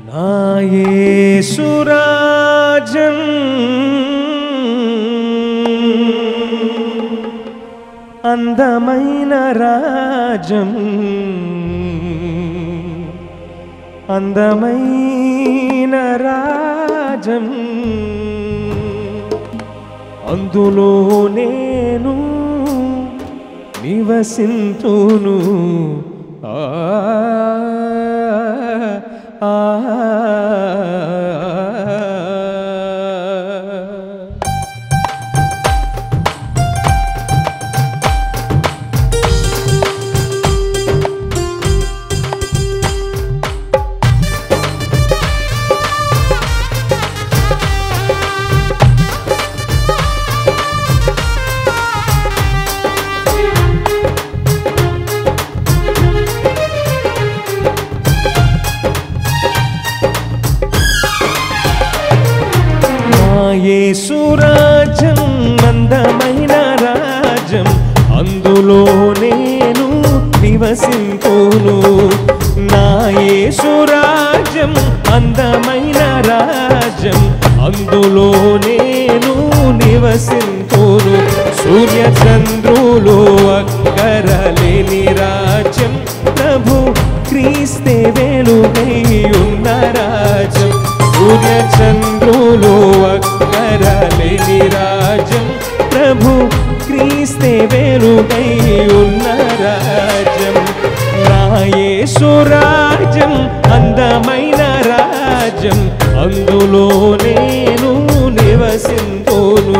నా యేసురాజం అందమైన రాజం అందమైన రాజం అందులో నేను నివసింతును ఆ ఆ, ఆ. నా యేసురాజం అందమైన రాజం అందులో నేను నివసింతును నా యేసురాజం అందమైన రాజం అందులో నేను నివసింతును సూర్య చంద్రులు అక్కరలేని రాజ్యం ప్రభు క్రీస్తే వెలుగై ఉన్న రాజ్యం సూర్య చంద్రులు అక్కరలేని రాజ్యం ప్రభు క్రీస్తే వెలుగై ఉన్న రాజ్యం నా యేసురాజ్యం అందమైన రాజ్యం అందులో నేను నివసింతును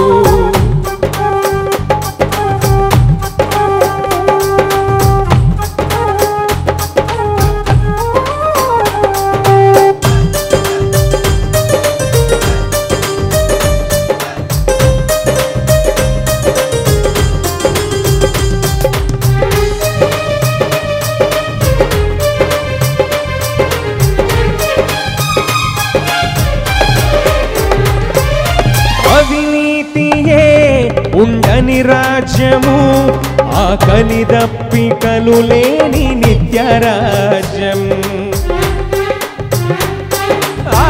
అవినీతియే ఉండని రాజ్యము ఆకలి దప్పికలు లేని నిత్య రాజ్యం ఆ,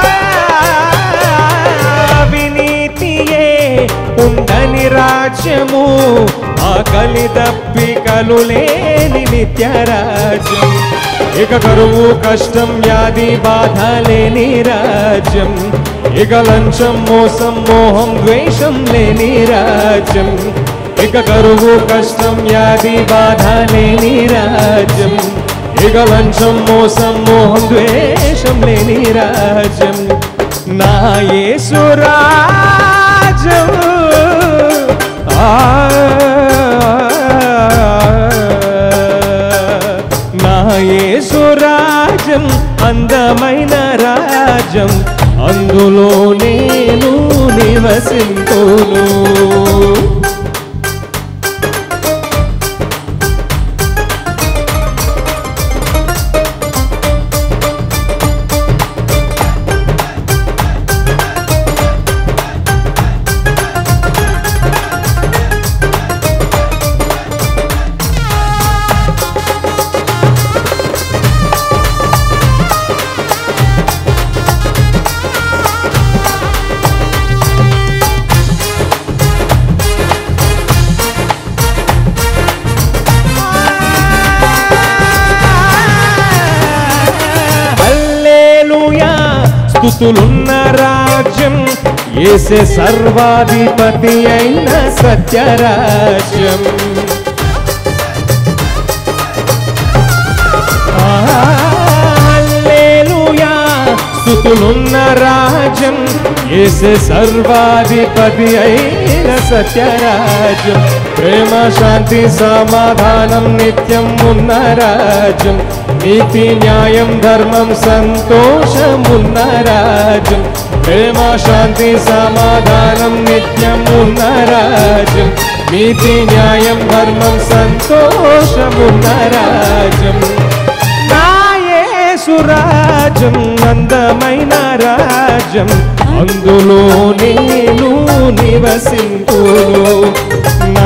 అవినీతియే ఉండని రాజ్యము ఆకలి దప్పికలు లేని నిత్య రాజ్యం ఇక కరువు కష్టం వ్యాధి బాధ లేని రాజ్యం ఇక లంచం మోసం మోహం ద్వేషం లేని రాజ్యం ఇక కరువు కష్టం వ్యాధి బాధ లేని రాజ్యం ఇక లంచం మోసం మోహం ద్వేషం లేని రాజ్యం నా యేసు రాజ్యం ఆ నా యేసు రాజ్యం అందమైన రాజ్యం అందులో నేను నివసింతును హల్లెలూయా స్తుతులున్న రాజ్యం ఏసే సర్వాధిపతి అయిన సత్యరాజ్యం ఆ, హల్లెలూయా స్తుతులున్న రాజ్యం ఏసే సర్వాధిపతి అయిన సత్యరాజ్యం ప్రేమ శాంతి సమాధానం నిత్యం ఉన్న రాజ్యం నీతి న్యాయం ధర్మం సంతోషం ఉన్న రాజ్యం ప్రేమ శాంతి సమాధానం నిత్యం ఉన్న రాజ్యం నీతి న్యాయం ధర్మం సంతోషం ఉన్న రాజ్యం నా యేసురాజ్యం అందమైన రాజ్యం అందులో నేను నివసింతును నా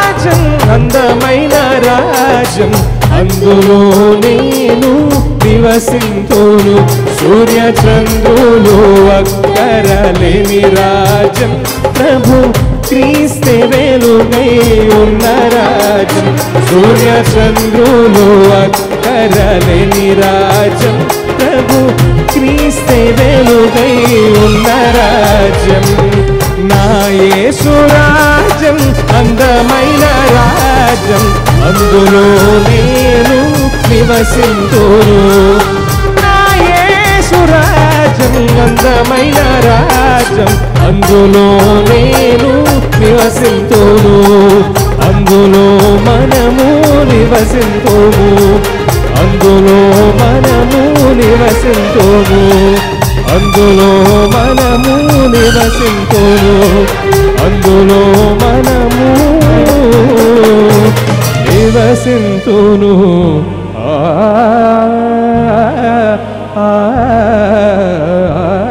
యేసురాజ్యం అందమైన రాజ్యం అందులో నేను నివసింతును నివసింతును సూర్య చంద్రులు అక్కరలేని రాజ్యం ప్రభు క్రీస్తే వెలుగై ఉన్న రాజ్యం సూర్య చంద్రులు అక్కరలేని రాజ్యం ప్రభు క్రీస్తే వెలుగై ఉన్న రాజ్యం నా యేసు రాజ్యం అందమైన రాజ్యం అందులో నేను నివసింతును నా యేసు రాజ్యం అందమైన రాజ్యం అందులో నేను నివసింతును అందులో మనము నివసింతుము అందులో మనము నివసింతుము అందులో మనము నివసింతును అందులో మనము నివసింతును ఆ, ఆ, ఆ,